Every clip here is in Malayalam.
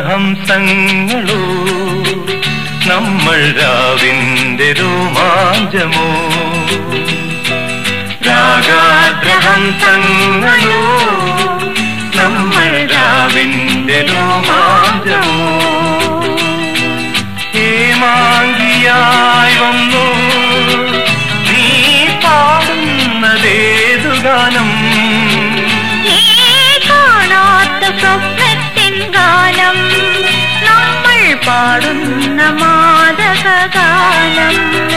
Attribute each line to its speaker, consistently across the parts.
Speaker 1: രാഗാദ്രഹംസങ്ങളോ നമ്മൾ രാവിന്റെ രോമാഞ്ചമോ രാഗാദ്രഹംസങ്ങളോ നമ്മൾ രാവിന്റെ രോമാഞ്ചമോ ഹേമാങ്കിയായി വന്നു നീ പാടുന്നതേതു ഗാനം
Speaker 2: നീ കാണാത്ത സ്വപ്നത്തിൻ ഗാനം നമ്മൾ പാടുന്ന മാതകഗാനം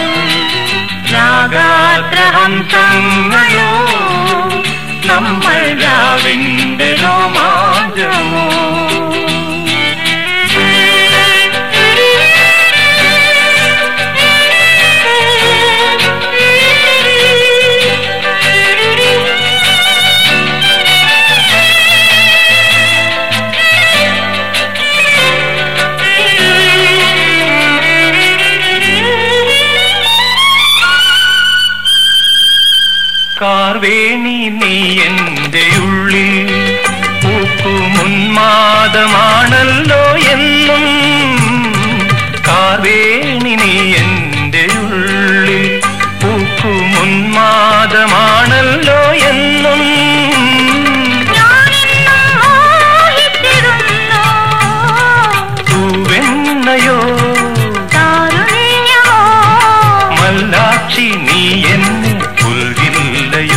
Speaker 1: രാഗാദ്രഹംസങ്ങളോ നമ്മൾ രാവിന്റെ രോമാഞ്ചമോ കാർവേണി നീ എന്റെ ഉള്ളിൽ പൂക്കുമുന്മാദമാണല്ലോ എന്നും കാർവേണി നീ എന്റെ ഉള്ളിൽ പൂക്കുമുന്മാദമാണല്ലോ എന്നും
Speaker 2: ഞാനിന്നും മോഹിച്ചിരുന്നു
Speaker 1: തൂവെണ്ണയോ
Speaker 2: താരുണ്യമോ
Speaker 1: മല്ലാക്ഷി നീ എന്നെ പുൽകില്ലയോ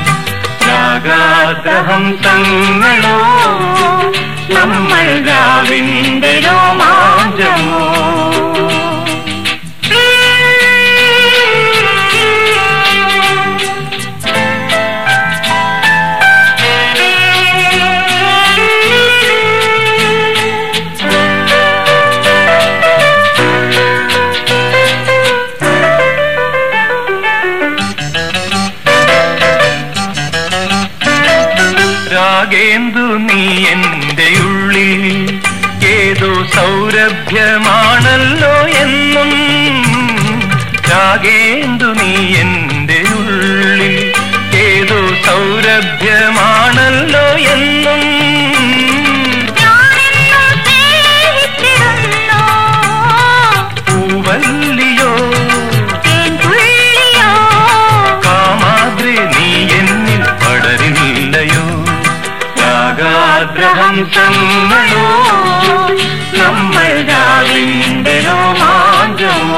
Speaker 1: രാഗാദ്രഹംസങ്ങളോ നമ്മൾ രാവിന്റെ രോമാഞ്ചമോ രാഗേന്ദു നീ എന്റെ ഉള്ളിൽ ഏതോ സൗരഭ്യമാണല്ലോ എന്നും രാഗേന്ദു നീ എന്റെ ഉള്ളിൽ ഏതോ സൗരഭ്യമാണല്ലോ എന്നും
Speaker 2: ഞാനിന്നും സ്നേഹിച്ചിരുന്നു
Speaker 1: പൂവല്ലിയോ
Speaker 2: തേൻതുള്ളിയോ
Speaker 1: കാമാദ്രി നീ എന്നിൽ പടരില്ലയോ രാഗാദ്രഹംസങ്ങളോ നമ്മൾ രാവിന്റെ രോമാഞ്ചമോ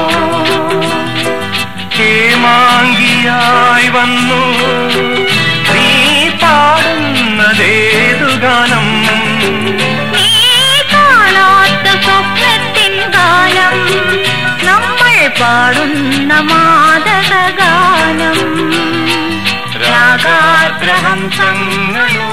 Speaker 1: ഹേമാങ്കിയായി വന്നു നീ പാടുന്നതേതു ഗാനം
Speaker 2: നീ കാണാത്ത സ്വപ്നത്തിൻ ഗാനം നമ്മൾ പാടുന്ന മാതകഗാനം
Speaker 1: രാഗാദ്രഹംസങ്ങളോ